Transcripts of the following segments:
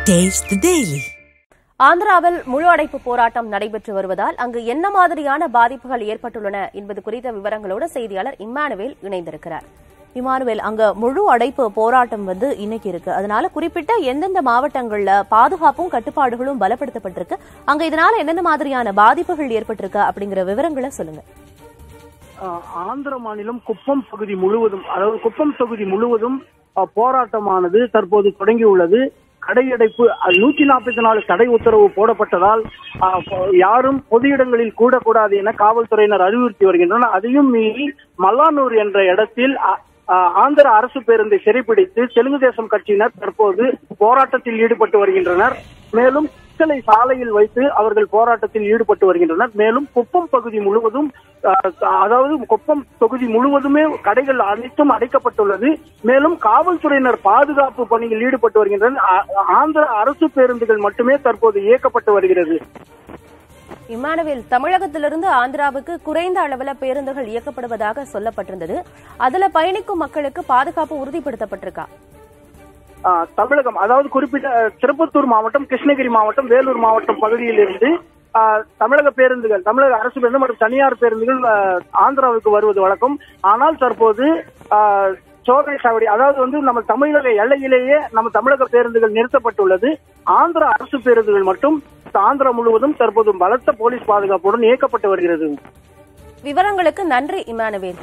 Taste the Daily. ஆந்திராவில் முழு அடைப்பு போராட்டம் நடைபெற்று வருவதால் அங்கு என்ன மாதிரியான பாதிப்புகள் ஏற்பட்டுள்ளன என்பது குறித்த விவரங்களோடு செய்தியாளர் இம்மானுவேல் இணைந்திருக்கிறார் இமானுவேல் அங்க முழு அடைப்பு போராட்டம் வந்து இன்னைக்கு இருக்கு அதனால குறிப்பிட்ட எந்தெந்த மாவட்டங்கள்ல பாதுகாப்பும் கட்டுப்பாடுகளும் பலப்படுத்தப்பட்டிருக்கு அங்க இதனால என்னென்ன மாதிரியான பாதிப்புகள் ஏற்பட்டிருக்கு அப்படிங்கிற விவரங்களை சொல்லுங்க ஆஹ் ஆந்திர மாநிலம் குப்பம் பகுதி முழுவதும் அதாவது குப்பம் தொகுதி முழுவதும் ஆஹ் போராட்டமானது தற்போது தொடங்கியுள்ளது கடையடைப்பு நூற்றி நாற்பத்தி நாலு தடை உத்தரவு போடப்பட்டதால் ஆஹ் பொ- யாரும் பொது இடங்களில் கூடக்கூடாது என காவல்துறையினர் அறிவுறுத்தி வருகின்றனர் அதையும் மீறி மல்லானூர் என்ற இடத்தில் ஆ- ஆஹ் ஆந்திர அரசு பேருந்தை சிறைப்பிடித்து தெலுங்கு தேசம் கட்சியினர் தற்போது போராட்டத்தில் ஈடுபட்டு வருகின்றனர் மேலும் சிக்கலை சாலையில் வைத்து அவர்கள் போராட்டத்தில் ஈடுபட்டு வருகின்றனர் மேலும் குப்பம் பகுதி முழுவதும் ஆஹ், அதாவது குப்பம் தொகுதி முழுவதுமே கடைகள் அனைத்தும் அடைக்கப்பட்டுள்ளது மேலும் காவல்துறையினர் பாதுகாப்பு பணியில் ஈடுபட்டு வருகின்றனர் ஆ- ஆந்திர அரசு பேருந்துகள் மட்டுமே தற்போது இயக்கப்பட்டு வருகிறது இம்மானுவேல் தமிழகத்திலிருந்து ஆந்திராவுக்கு குறைந்த அளவுல பேருந்துகள் இயக்கப்படுவதாக சொல்லப்பட்டிருந்தது அதுல பயணிக்கும் மக்களுக்கு பாதுகாப்பு உறுதிப்படுத்தப்பட்டிருக்கா ஆஹ், தமிழகம் அதாவது குறிப்பிட்ட அஹ், திருப்பத்தூர் மாவட்டம் கிருஷ்ணகிரி மாவட்டம் வேலூர் மாவட்டம் பகுதியில் இருந்து ஆஹ், தமிழக பேருந்துகள் தமிழக அரசு பேருந்து மற்றும் தனியார் பேருந்துகள் ஆஹ், ஆந்திராவுக்கு வருவது வழக்கம் ஆனால் தற்போது ஆஹ், சோதனை சாவடி அதாவது வந்து நம்ம தமிழக எல்லையிலேயே நம்ம தமிழக பேருந்துகள் நிறுத்தப்பட்டுள்ளது ஆந்திர அரசு பேருந்துகள் மட்டும் ஆந்திரா முழுவதும் தற்போது பலத்த போலீஸ் பாதுகாப்புடன் இயக்கப்பட்டு வருகிறது விவரங்களுக்கு நன்றி Emmanuel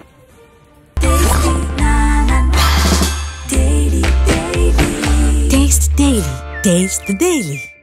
Taste the Daily. Taste the Daily.